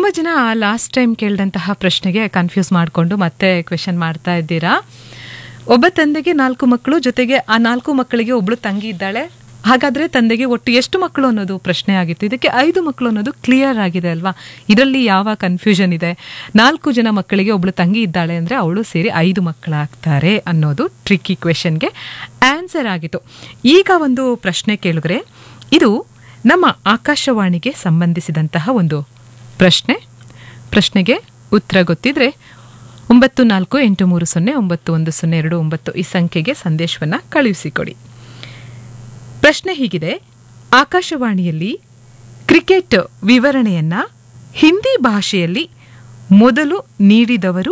ಜನ last time ಕೇಳಿದಂತಹ ಪ್ರಶ್ನೆಗೆ ಕನ್ಫ್ಯೂಸ್ ಮಾಡಿಕೊಂಡು ಮತ್ತೆ ಕ್ವೆಶನ್ ಮಾಡ್ತಾ ಇದ್ದೀರಾ ಒಬ್ಬ ತಂದೆಗೆ ನಾಲ್ಕು ಮಕ್ಕಳು ಜೊತೆಗೆ ಆ ನಾಲ್ಕು ಮಕ್ಕಳಿಗೆ ಒಬ್ಳು ತಂಗಿ ಇದ್ದಾಳೆ ಹಾಗಾದ್ರೆ ತಂದೆಗೆ ಒಟ್ಟು ಎಷ್ಟು ಮಕ್ಕಳು ಅನ್ನೋದು ಪ್ರಶ್ನೆ ಆಗಿತ್ತು ಇದಕ್ಕೆ ಐದು ಮಕ್ಕಳು ಅನ್ನೋದು ಕ್ಲಿಯರ್ ಆಗಿದೆ ಅಲ್ವಾ ಇದರಲ್ಲಿ ಯಾವ ಕನ್ಫ್ಯೂಷನ್ ಇದೆ ನಾಲ್ಕು ಜನ ಮಕ್ಕಳಿಗೆ ಒಬ್ಳು ತಂಗಿ ಇದ್ದಾಳೆ ಅಂದ್ರೆ ಅವಳು ಸೇರಿ ಐದು ಮಕ್ಕಳಾಗ್ತಾರೆ ಅನ್ನೋದು ಟ್ರಿಕ್ಕಿ ಕ್ವೆಶನ್ಗೆ ಆನ್ಸರ್ ಆಗಿತ್ತು ಈಗ ಒಂದು ಪ್ರಶ್ನೆ ಕೇಳಿದ್ರೆ ಇದು ನಮ್ಮ ಆಕಾಶವಾಣಿಗೆ ಸಂಬಂಧಿಸಿದಂತಹ ಒಂದು ಪ್ರಶ್ನೆ ಪ್ರಶ್ನೆಗೆ ಉತ್ತರ ಗೊತ್ತಿದ್ರೆ ಒಂಬತ್ತು ನಾಲ್ಕು ಎಂಟು ಮೂರು ಸೊನ್ನೆ ಒಂಬತ್ತು ಒಂದು ಸೊನ್ನೆ ಎರಡು ಒಂಬತ್ತು ಈ ಸಂಖ್ಯೆಗೆ ಸಂದೇಶವನ್ನ ಕಳುಹಿಸಿಕೊಡಿ ಪ್ರಶ್ನೆ ಹೀಗಿದೆ ಆಕಾಶವಾಣಿಯಲ್ಲಿ ಕ್ರಿಕೆಟ್ ವಿವರಣೆಯನ್ನ ಹಿಂದಿ ಭಾಷೆಯಲ್ಲಿ ಮೊದಲು ನೀಡಿದವರು